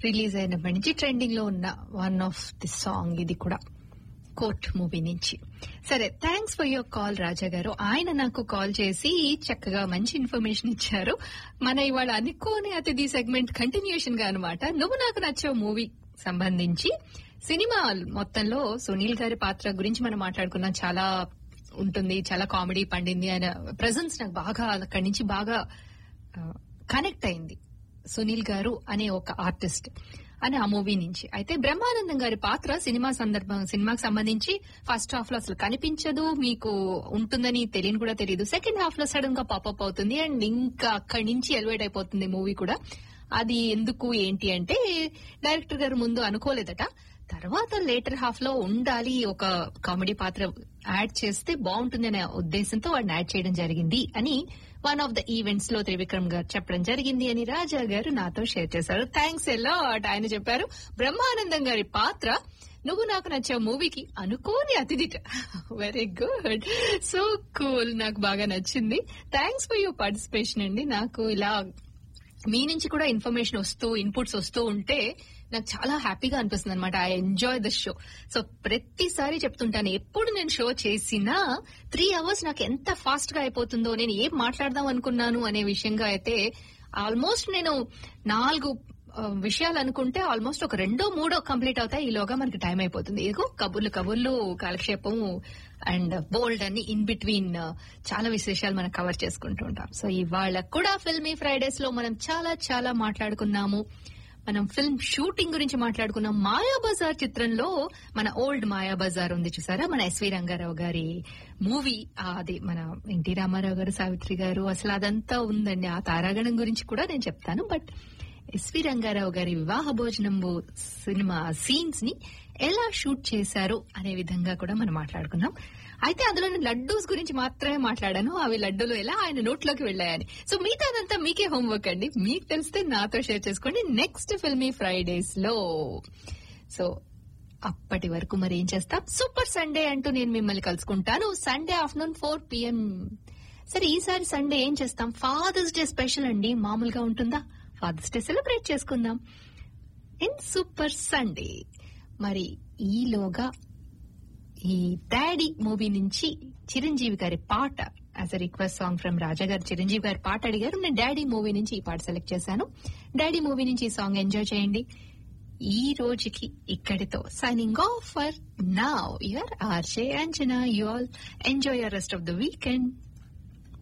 release అయినప్పటి నుంచి trending లో ఉన్న వన్ ఆఫ్ ది సాంగ్ ఇది కూడా కోర్ట్ మూవీ నుంచి సరే thanks for your call Raja garu ఆయన నాకు కాల్ చేసి చక్కగా మంచి ఇన్ఫర్మేషన్ ఇచ్చారు మన ఇవాళ అనుకోని అతిథి సెగ్మెంట్ కంటిన్యూషన్ గా అనమాట నువ్వు నాకు నచ్చే మూవీ సంబంధించి సినిమా మొత్తంలో సునీల్ గారి పాత్ర గురించి మనం మాట్లాడుకున్నాం చాలా ఉంటుంది చాలా కామెడీ పండింది ఆయన ప్రజెన్స్ నాకు బాగా అక్కడి నుంచి బాగా కనెక్ట్ అయింది సునీల్ గారు అనే ఒక ఆర్టిస్ట్ అని ఆ మూవీ నుంచి అయితే బ్రహ్మానందం గారి పాత్ర సినిమా సందర్భం సినిమాకి సంబంధించి ఫస్ట్ హాఫ్ లో అసలు కనిపించదు మీకు ఉంటుందని తెలియని కూడా తెలియదు సెకండ్ హాఫ్ లో సడన్ గా పాపప్ అవుతుంది అండ్ ఇంకా అక్కడి నుంచి ఎలివేట్ అయిపోతుంది మూవీ కూడా అది ఎందుకు ఏంటి అంటే డైరెక్టర్ గారు ముందు అనుకోలేదట తర్వాత లేటర్ హాఫ్ లో ఉండాలి ఒక కామెడీ పాత్ర యాడ్ చేస్తే బాగుంటుంది అనే ఉద్దేశంతో వాడిని యాడ్ చేయడం జరిగింది అని వన్ ఆఫ్ ద ఈవెంట్స్ లో త్రివిక్రమ్ గారు చెప్పడం జరిగింది అని రాజా గారు నాతో షేర్ చేశారు థ్యాంక్స్ ఎల్లో ఆయన చెప్పారు బ్రహ్మానందం గారి పాత్ర నువ్వు నాకు నచ్చే మూవీకి అనుకోని అతిథిట వెరీ గుడ్ సో కూల్ నాకు బాగా నచ్చింది థ్యాంక్స్ ఫర్ యువర్ పార్టిసిపేషన్ అండి నాకు ఇలా మీ నుంచి కూడా ఇన్ఫర్మేషన్ వస్తూ ఇన్పుట్స్ వస్తూ ఉంటే నాకు చాలా హ్యాపీగా అనిపిస్తుంది అనమాట I enjoy the show so ప్రతిసారి చెప్తుంటాను ఎప్పుడు నేను షో చేసినా త్రీ అవర్స్ నాకు ఎంత ఫాస్ట్ గా అయిపోతుందో నేను ఏం మాట్లాడదాం అనుకున్నాను అనే విషయంగా అయితే ఆల్మోస్ట్ నేను నాలుగు విషయాలు అనుకుంటే ఆల్మోస్ట్ ఒక రెండో మూడో కంప్లీట్ అవుతాయి ఈలోగా మనకి టైం అయిపోతుంది ఇదిగో కబుర్లు కబుర్లు కాలక్షేపం అండ్ బోల్డ్ అని ఇన్ బిట్వీన్ చాలా విశేషాలు మనం కవర్ చేసుకుంటూ ఉంటాం సో ఇవాళ కూడా ఫిల్మీ ఫ్రైడేస్ లో మనం చాలా చాలా మాట్లాడుకున్నాము మనం ఫిల్మ్ షూటింగ్ గురించి మాట్లాడుకున్నాం మాయా బజార్ చిత్రంలో మన ఓల్డ్ మాయా బజార్ ఉంది చూసారా మన ఎస్వి రంగారావు గారి మూవీ అది మన ఎన్టీ రామారావు గారు సావిత్రి గారు అసలు అదంతా ఉందండి ఆ తారాగణం గురించి కూడా నేను చెప్తాను బట్ ఎస్వి రంగారావు గారి వివాహ భోజనం సినిమా సీన్స్ ని ఎలా షూట్ చేశారు అనే విధంగా కూడా మనం మాట్లాడుకున్నాం అయితే అందులో లడ్డూస్ గురించి మాత్రమే మాట్లాడాను అవి లడ్డూలు ఎలా ఆయన నోట్లోకి వెళ్ళాయని సో మిగతా అదంతా మీకే హోంవర్క్ అండి మీకు తెలిస్తే నాతో షేర్ చేసుకోండి నెక్స్ట్ ఫిల్మీ ఫ్రైడేస్ లో సో అప్పటి వరకు మరి ఏం చేస్తాం సూపర్ సండే అంటూ నేను మిమ్మల్ని కలుసుకుంటాను సండే ఆఫ్టర్నూన్ ఫోర్ పిఎం సరే ఈసారి సండే ఏం చేస్తాం ఫాదర్స్ డే స్పెషల్ అండి మామూలుగా ఉంటుందా ఫాదర్స్ డే సెలబ్రేట్ చేసుకుందాం ఇన్ సూపర్ సండే మరి ఈలోగా ఈ డాడీ మూవీ నుంచి చిరంజీవి గారి పాట as a request song from Raja garu Chiranjeevi garu పాట అడిగారు నేను డాడీ మూవీ నుంచి ఈ పాట సెలెక్ట్ చేశాను డాడీ మూవీ నుంచి ఈ సాంగ్ ఎంజాయ్ చేయండి ఈ రోజుకి ఇక్కడితో signing off for now your R J Anjana you all enjoy your rest of the weekend